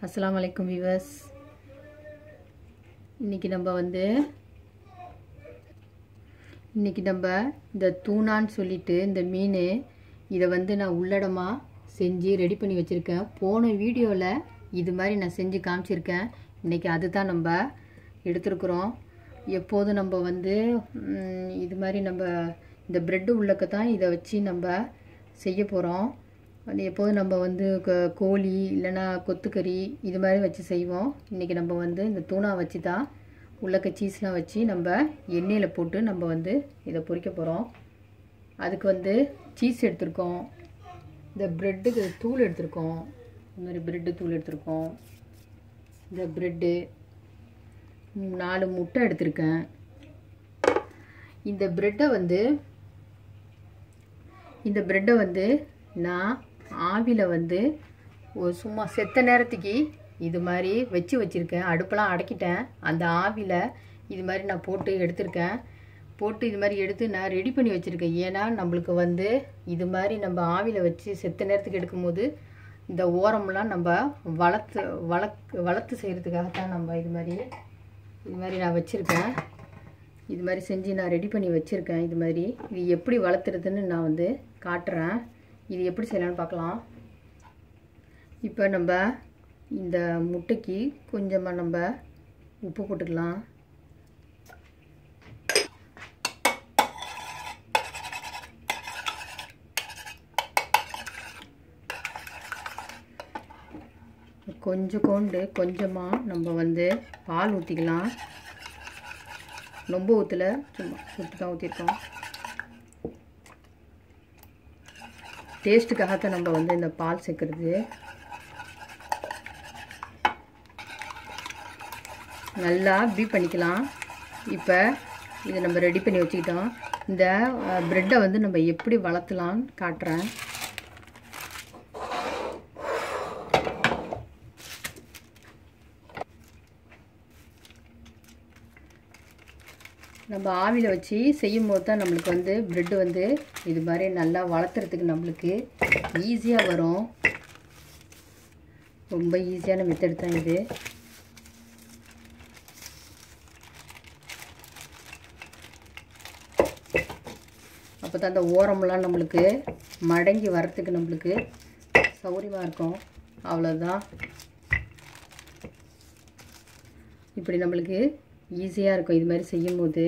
அஸ்ஸலாமு அலைக்கும் விவர்ஸ் இன்றைக்கி நம்ம வந்து இன்றைக்கி நம்ம இந்த தூணான்னு சொல்லிட்டு இந்த மீன் இதை வந்து நான் உள்ளடமாக செஞ்சு ரெடி பண்ணி வச்சுருக்கேன் போன வீடியோவில் இது மாதிரி நான் செஞ்சு காமிச்சிருக்கேன் இன்றைக்கி அதுதான் நம்ம எடுத்துருக்குறோம் எப்போதும் நம்ம வந்து ம், இது மாதிரி நம்ம இந்த ப்ரெட்டு உள்ளக்க தான் இதை வச்சு நம்ம செய்ய போகிறோம் அது எப்போதும் நம்ம வந்து க- கோழி இல்லைன்னா கொத்துக்கறி இது மாதிரி வச்சு செய்வோம் இன்றைக்கி நம்ம வந்து இந்த தூணா வச்சு தான் உள்ளக்க சீஸ்லாம் வச்சு நம்ம எண்ணெயில் போட்டு நம்ம வந்து இதை பொரிக்க போகிறோம் அதுக்கு வந்து சீஸ் எடுத்திருக்கோம் இந்த ப்ரெட்டுக்கு தூள் எடுத்திருக்கோம் இந்த மாதிரி ப்ரெட்டு தூள் எடுத்திருக்கோம் இந்த ப்ரெட்டு நாலு முட்டை எடுத்திருக்கேன் இந்த ப்ரெட்டை வந்து இந்த ப்ரெட்டை வந்து நான் ஆவியில் வந்து ஒரு சும்மா செத்த நேரத்துக்கு இது மாதிரி வச்சு வச்சுருக்கேன் அடுப்பெல்லாம் அடக்கிட்டேன் அந்த ஆவியில் இது மாதிரி நான் போட்டு எடுத்திருக்கேன் போட்டு இது மாதிரி எடுத்து நான் ரெடி பண்ணி வச்சுருக்கேன் ஏன்னா நம்மளுக்கு வந்து இது மாதிரி நம்ம ஆவியில் வச்சு செத்த நேரத்துக்கு எடுக்கும்போது இந்த ஓரம்லாம் நம்ம வளர்த்து வளர்க்கு வளர்த்து செய்கிறதுக்காகத்தான் நம்ம இது மாதிரி இது மாதிரி நான் வச்சுருக்கேன் இது மாதிரி செஞ்சு நான் ரெடி பண்ணி வச்சுருக்கேன் இது மாதிரி இது எப்படி வளர்த்துறதுன்னு நான் வந்து காட்டுறேன் இது எப்படி செய்யலாம்னு பார்க்கலாம் இப்போ நம்ம இந்த முட்டைக்கு கொஞ்சமாக நம்ம உப்பு போட்டுக்கலாம் கொஞ்சம் கொண்டு கொஞ்சமாக நம்ம வந்து பால் ஊற்றிக்கலாம் ரொம்ப ஊற்றல சும்மா சுட்டு தான் ஊற்றிருக்கோம் டேஸ்ட்டுக்காகத்தான் நம்ம வந்து இந்த பால் சேர்க்குறது நல்லா பீட் பண்ணிக்கலாம் இப்போ இதை நம்ம ரெடி பண்ணி வச்சுக்கிட்டோம் இந்த ப்ரெட்டை வந்து நம்ம எப்படி வளர்த்தலான்னு காட்டுறேன் நம்ம ஆவியில் வச்சு செய்யும் போது தான் நம்மளுக்கு வந்து ப்ரெட்டு வந்து இது மாதிரி நல்லா வளர்த்துறதுக்கு நம்மளுக்கு ஈஸியாக வரும் ரொம்ப ஈஸியான மெத்தட் தான் இது அப்போ தான் அந்த ஓரமெல்லாம் நம்மளுக்கு மடங்கி வர்றதுக்கு நம்மளுக்கு சௌகரியமாக இருக்கும் அவ்வளோதான் இப்படி நம்மளுக்கு ஈஸியாக இருக்கும் இது மாதிரி செய்யும்போது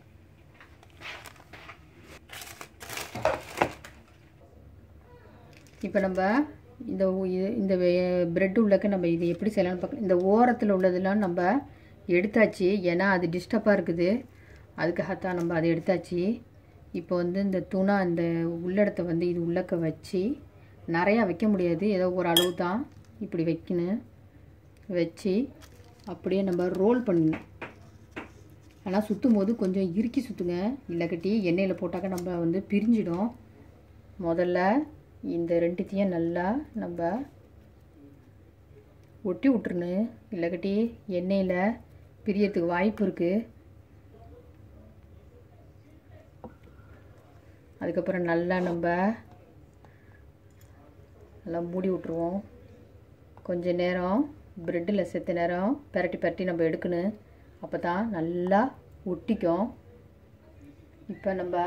இப்போ நம்ம இந்த உ- இது- இந்த ப்ரெட் உள்ளக்க நம்ம இது எப்படி செய்யலாம்னு பார்க்கலாம் இந்த ஓரத்தில் உள்ளதெல்லாம் நம்ம எடுத்தாச்சு ஏன்னா அது டிஸ்டர்பாக இருக்குது அதுக்காகத்தான் நம்ம அதை எடுத்தாச்சு இப்போ வந்து இந்த துணா இந்த உள்ளடத்தை வந்து இது உள்ளக்க வச்சு நிறையா வைக்க முடியாது ஏதோ ஒரு அளவு தான் இப்படி வைக்கணும் வச்சு அப்படியே நம்ம ரோல் பண்ணணும் ஆனால் சுற்றும் போது கொஞ்சம் இறுக்கி சுற்றுங்க இல்லைக்கட்டி எண்ணெயில் போட்டாக்க நம்ம வந்து பிரிஞ்சிடும் முதல்ல இந்த ரெண்டுத்தையும் நல்லா நம்ம ஒட்டி விட்டுருணும் இல்லைக்கட்டி எண்ணெயில் பிரியறதுக்கு வாய்ப்பு இருக்குது அதுக்கப்புறம் நல்லா நம்ம நல்லா மூடி விட்ருவோம் கொஞ்ச நேரம் ப்ரெட்டில் செத்த நேரம் பெரட்டி பெரட்டி நம்ம எடுக்கணும் அப்போ தான் நல்லா ஒட்டிக்கும் இப்போ நம்ம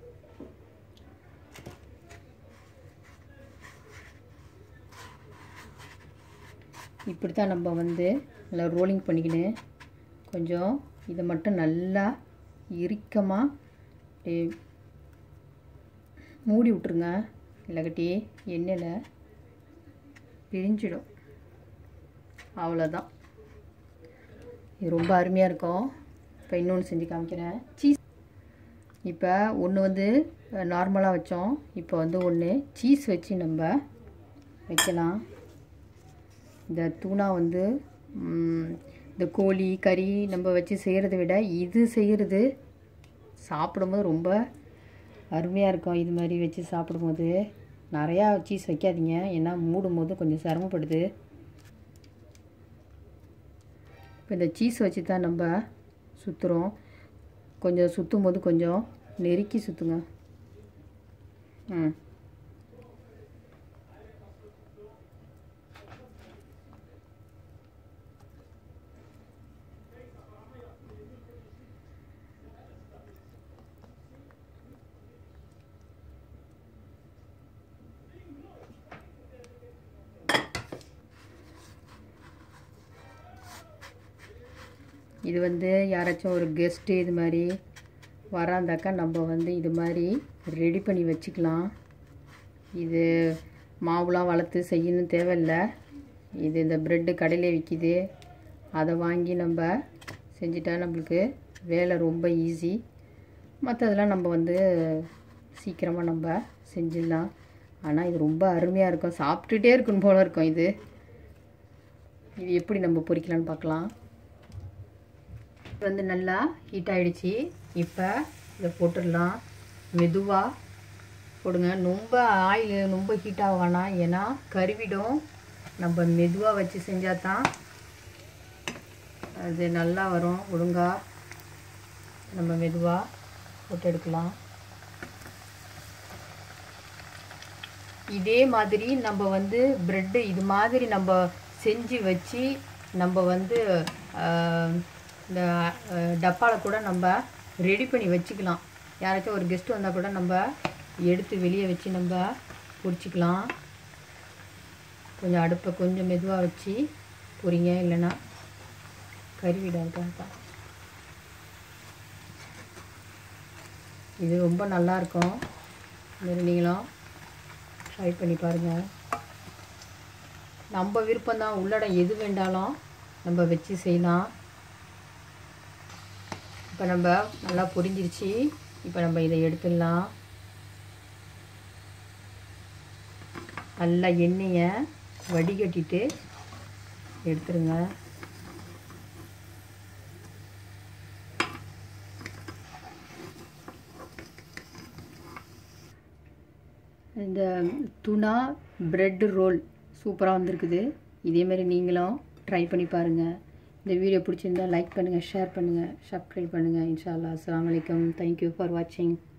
இப்படி தான் நம்ம வந்து நல்லா ரோலிங் பண்ணிக்கணும் கொஞ்சம் இதை மட்டும் நல்லா இறுக்கமாக அப்படியே மூடி விட்ருங்க இல்லாக்கட்டி எண்ணெயில் பிரிஞ்சிடும் அவ்வளோதான் இது ரொம்ப அருமையாக இருக்கும் இப்போ இன்னொன்று செஞ்சு காமிக்கிறேன் சீஸ் இப்போ ஒன்று வந்து நார்மலாக வச்சோம் இப்போ வந்து ஒன்று சீஸ் வச்சு நம்ம வைக்கலாம் இந்த தூணா வந்து ம், இந்த கோழி கறி நம்ம வச்சு செய்கிறத விட இது செய்கிறது சாப்பிடும்போது ரொம்ப அருமையாக இருக்கும் இது மாதிரி வச்சு சாப்பிடும்போது நிறையா சீஸ் வைக்காதீங்க ஏன்னா மூடும் போது கொஞ்சம் சிரமப்படுது இப்போ இந்த சீஸ் வச்சு தான் நம்ம சுற்றுறோம் கொஞ்சம் சுற்றும் போது கொஞ்சம் நெருக்கி சுற்றுங்க ம் இது வந்து யாராச்சும் ஒரு கெஸ்ட்டு இது மாதிரி வராந்தாக்கா நம்ம வந்து இது மாதிரி ரெடி பண்ணி வச்சுக்கலாம் இது மாவுலாம் வளர்த்து செய்யணும் தேவையில்லை இது இந்த ப்ரெட்டு கடையிலே விற்கிது அதை வாங்கி நம்ம செஞ்சிட்டா நம்மளுக்கு வேலை ரொம்ப ஈஸி மற்றதெல்லாம் நம்ம வந்து சீக்கிரமாக நம்ம செஞ்சிடலாம் ஆனால் இது ரொம்ப அருமையாக இருக்கும் சாப்பிட்டுட்டே இருக்கணும் போல இருக்கும் இது இது எப்படி நம்ம பொரிக்கலான்னு பார்க்கலாம் வந்து நல்லா ஹீட் ஆகிடுச்சி இப்போ இதை போட்டுடலாம் மெதுவாக போடுங்க ரொம்ப ஆயில் ரொம்ப ஹீட் ஆக வேணாம் ஏன்னா கருவிடும் நம்ம மெதுவாக வச்சு செஞ்சால் தான் அது நல்லா வரும் ஒழுங்காக நம்ம மெதுவாக போட்டு எடுக்கலாம் இதே மாதிரி நம்ம வந்து ப்ரெட்டு இது மாதிரி நம்ம செஞ்சு வச்சு நம்ம வந்து இந்த டப்பாவில் கூட நம்ம ரெடி பண்ணி வச்சுக்கலாம் யாராச்சும் ஒரு கெஸ்ட் வந்தால் கூட நம்ம எடுத்து வெளியே வச்சு நம்ம பொரிச்சிக்கலாம் கொஞ்சம் அடுப்பை கொஞ்சம் மெதுவாக வச்சு பொரிங்க இல்லைன்னா கறிவிடாதுக்காக தான் இது ரொம்ப நல்லாயிருக்கும் இது நீங்களும் ட்ரை பண்ணி பாருங்கள் நம்ம விருப்பம்தான் உள்ளடம் எது வேண்டாலும் நம்ம வச்சு செய்யலாம் இப்போ நம்ம நல்லா பொரிஞ்சிருச்சு இப்போ நம்ம இதை எடுத்துடலாம் நல்லா எண்ணெயை வடிகட்டிட்டு எடுத்துருங்க இந்த துணா ப்ரெட் ரோல் சூப்பராக வந்திருக்குது இதேமாரி நீங்களும் ட்ரை பண்ணி பாருங்கள் இந்த வீடியோ பிடிச்சிருந்தா லைக் பண்ணுங்கள் ஷேர் பண்ணுங்கள் சப்ஸ்கிரைப் பண்ணுங்கள் இன்ஷா அல்லா அஸ்லாம் வலைக்கம் தேங்க்யூ ஃபார் வாட்சிங்